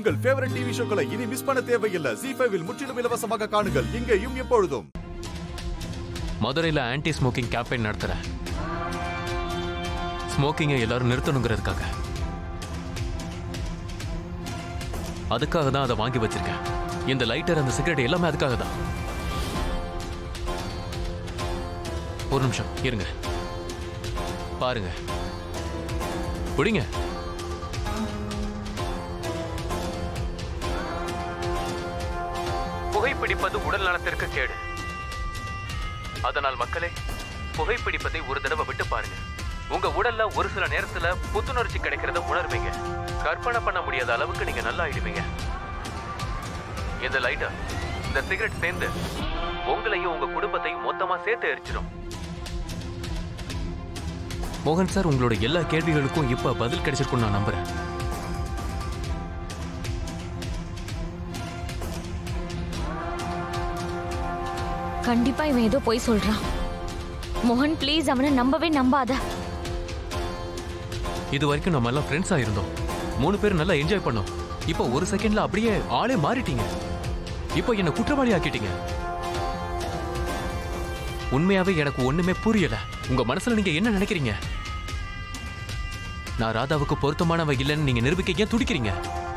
உங்கள் favourite TV ஷோக்களை இனி miss பண்ண தேவையில்லை ஜி ஃபைவில் முற்றிலும் இலவசமாக காணுங்கள் இங்கேயும் எப்பொழுதும் மதுரையில் ஆன்டி ஸ்மோக்கிங் கேம்பெயின் நடத்துறேன் ஸ்மோக்கிங்கை எல்லாரும் நிறுத்தணுங்கிறதுக்காக அதுக்காக தான் அதை வாங்கி வச்சிருக்கேன் இந்த லைட்டர் அந்த சிகரெட் எல்லாமே அதுக்காக தான் ஒரு நிமிஷம் இருங்க பாருங்க குடிங்க புகைப்பிடிப்பது உடல் நலத்திற்கு கேடு அதனால் மக்களே புகைப்பிடிப்பதை ஒரு தடவை விட்டு பாருங்க உங்க உடல்ல ஒரு சில நேரத்துல புத்துணர்ச்சி கிடைக்கிறத உணர்வீங்க கற்பனை பண்ண முடியாத அளவுக்கு நீங்க நல்லா ஆயிடுவீங்க இந்த லைட்டர் இந்த சிகரெட் சேர்ந்து உங்களையும் உங்க குடும்பத்தையும் மொத்தமா சேர்த்து எரிச்சிடும் மோகன் சார் உங்களோட எல்லா கேள்விகளுக்கும் இப்ப பதில் கிடைச்சிருக்கும் நான் நம்புறேன் கண்டிப்பா இவன் ஏதோ பொய் சொல்றான் மோகன் ப்ளீஸ் அவனை நம்பவே நம்பாத இது வரைக்கும் நம்ம எல்லாம் ஃப்ரெண்ட்ஸா இருந்தோம் மூணு பேரும் நல்லா என்ஜாய் பண்ணோம் இப்போ ஒரு செகண்ட்ல அப்படியே ஆளே மாறிட்டீங்க இப்போ என்ன குற்றவாளி ஆக்கிட்டீங்க உண்மையாவே எனக்கு ஒண்ணுமே புரியல உங்க மனசுல நீங்க என்ன நினைக்கிறீங்க நான் ராதாவுக்கு பொருத்தமானவ இல்லைன்னு நீங்க நிரூபிக்க ஏன் துடிக்கிறீங்க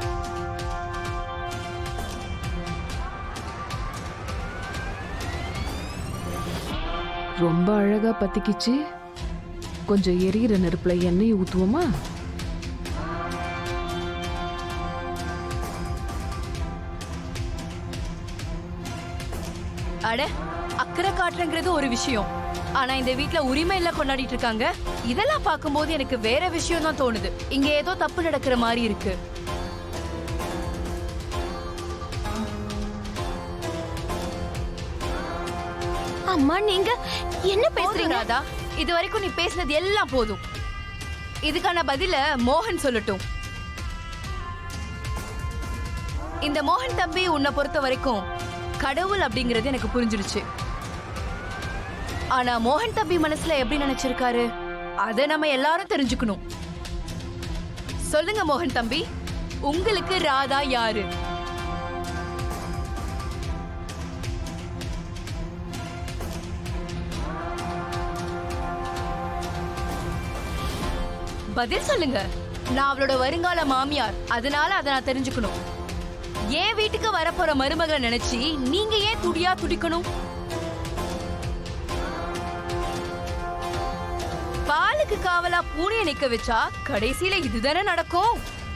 ரொம்ப அழகா பத்திக்கிச்சு கொஞ்சம் எரியிற நெருப்புல எண்ணெய் ஊத்துவோமா அட அக்கறை காட்டுறங்கிறது ஒரு விஷயம் ஆனா இந்த வீட்ல உரிமை எல்லாம் கொண்டாடிட்டு இருக்காங்க இதெல்லாம் பார்க்கும்போது எனக்கு வேற விஷயம் தான் தோணுது இங்க ஏதோ தப்பு நடக்கிற மாதிரி இருக்கு அம்மா நீங்க என்ன போதும் பேசுறீங்க ராதா இது வரைக்கும் நீ பேசினது எல்லாம் போதும் இதுக்கான பதில மோகன் சொல்லட்டும் இந்த மோகன் தம்பி உன்னை பொறுத்த வரைக்கும் கடவுள் அப்படிங்கிறது எனக்கு புரிஞ்சிருச்சு ஆனா மோகன் தம்பி மனசுல எப்படி நினைச்சிருக்காரு அதை நம்ம எல்லாரும் தெரிஞ்சுக்கணும் சொல்லுங்க மோகன் தம்பி உங்களுக்கு ராதா யாரு பதில் சொல்லுங்க நான் அவளோட வருங்கால மாமியார் அதனால அதை நான் தெரிஞ்சுக்கணும் ஏன் வீட்டுக்கு வரப்போற மருமகளை நினைச்சு நீங்க ஏன் துடியா துடிக்கணும் பாலுக்கு காவலா பூனையை நிக்க வச்சா கடைசியில இதுதானே நடக்கும்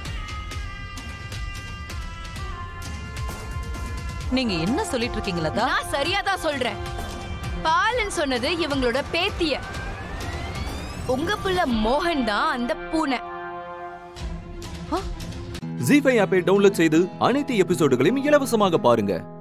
நீங்க என்ன சொல்லிட்டு இருக்கீங்க லதா நான் சரியா தான் சொல்றேன் பாலன் சொன்னது இவங்களோட பேத்திய உங்க புள்ள மோகன் தான் அந்த பூனை ஜி ஃபைவ் ஆப்பை டவுன்லோட் செய்து அனைத்து எபிசோடுகளையும் இலவசமாக பாருங்க